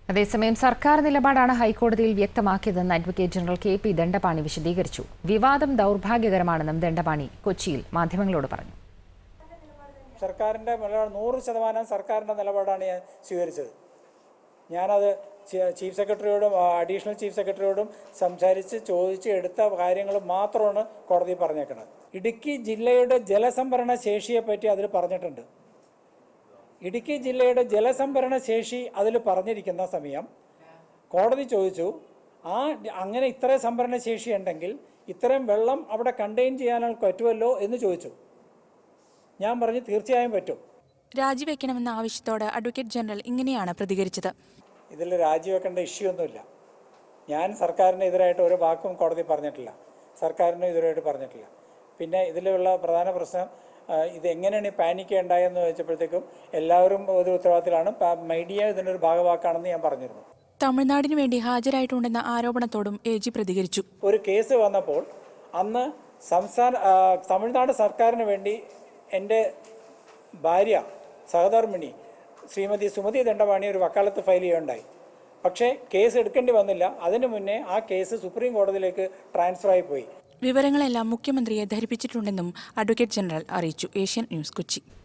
അതേസമയം സർക്കാർ നിലപാടാണ് ഹൈക്കോടതിയിൽ വ്യക്തമാക്കിയതെന്ന് advocate general K P Dandapani വിശദീകരിച്ചു വിവാദം ദൗർഭാഗ്യകരമാണെന്നും ദണ്ഡപാണി കൊച്ചിയിൽ മാധ്യമങ്ങളോട് പറഞ്ഞു സർക്കാരിൻ്റെ നിലപാട് നൂറ് ശതമാനം സർക്കാരിൻ്റെ നിലപാടാണ് ഞാൻ സ്വീകരിച്ചത് ഞാനത് ചീ- ചീഫ് സെക്രട്ടറിയോടും ആ, അഡീഷണൽ ചീഫ് സെക്രട്ടറിയോടും സംസാരിച്ച് ചോദിച്ച് എടുത്ത കാര്യങ്ങൾ മാത്രമാണ് കോടതി പറഞ്ഞേക്കുന്നത് ഇടുക്കി ജില്ലയുടെ ജലസംഭരണ ശേഷിയെ പറ്റി അതിൽ പറഞ്ഞിട്ടുണ്ട് ഇടുക്കി ജില്ലയുടെ ജലസംഭരണ ശേഷി അതിൽ പറഞ്ഞിരിക്കുന്ന സമയം കോടതി ചോദിച്ചു ആ അങ്ങനെ ഇത്രയും സംഭരണ ശേഷി ഉണ്ടെങ്കിൽ ഇത്രയും വെള്ളം അവിടെ കണ്ടെയ്ൻ ചെയ്യാനുള്ള പറ്റുമല്ലോ എന്ന് ചോദിച്ചു ഞാൻ പറഞ്ഞു തീർച്ചയായും പറ്റും രാജിവെക്കണമെന്ന ആവശ്യത്തോട് അഡ്വക്കേറ്റ് ജനറൽ ഇങ്ങനെയാണ് പ്രതികരിച്ചത് ഇതിൽ രാജിവെക്കേണ്ട ഇഷ്യൂ ഒന്നുമില്ല ഞാൻ സർക്കാരിന് എതിരായിട്ട് ഒരു വാക്കും കോടതി പറഞ്ഞിട്ടില്ല സർക്കാരിനും എതിരായിട്ട് പറഞ്ഞിട്ടില്ല പിന്നെ ഇതിലുള്ള പ്രധാന പ്രശ്നം ആ, ഇത് എങ്ങനെയാണ് ഈ പാനിക്ക് ഉണ്ടായെന്ന് ചോദിച്ചപ്പോഴത്തേക്കും എല്ലാവരും ഒരു ഉത്തരവാദിത്തത്തിലാണ് പാ- മീഡിയ ഇതിനൊരു ഭാഗവാക്കാണെന്ന് ഞാൻ പറഞ്ഞിരുന്നു തമിഴ്നാടിനു വേണ്ടി ഹാജരായിട്ടുണ്ടെന്ന ആരോപണത്തോടും എ ജി പ്രതികരിച്ചു ഒരു കേസ് വന്നപ്പോൾ അന്ന് സംസ്ഥാന ആ, തമിഴ്നാട് സർക്കാരിന് വേണ്ടി എൻ്റെ ഭാര്യ സഹധർമ്മിണി ശ്രീമതി സുമതി ദണ്ഡപാണി ഒരു വക്കാലത്ത് ഫയൽ ചെയ്യുകയുണ്ടായി പക്ഷേ കേസ് എടുക്കേണ്ടി വന്നില്ല അതിനു മുന്നേ ആ കേസ് സുപ്രീം കോടതിയിലേക്ക് ട്രാൻസ്ഫർ ആയി പോയി വിവരങ്ങളെല്ലാം മുഖ്യമന്ത്രിയെ ധരിപ്പിച്ചിട്ടുണ്ടെന്നും അഡ്വക്കേറ്റ് ജനറൽ അറിയിച്ചു ഏഷ്യൻ ന്യൂസ് കൊച്ചി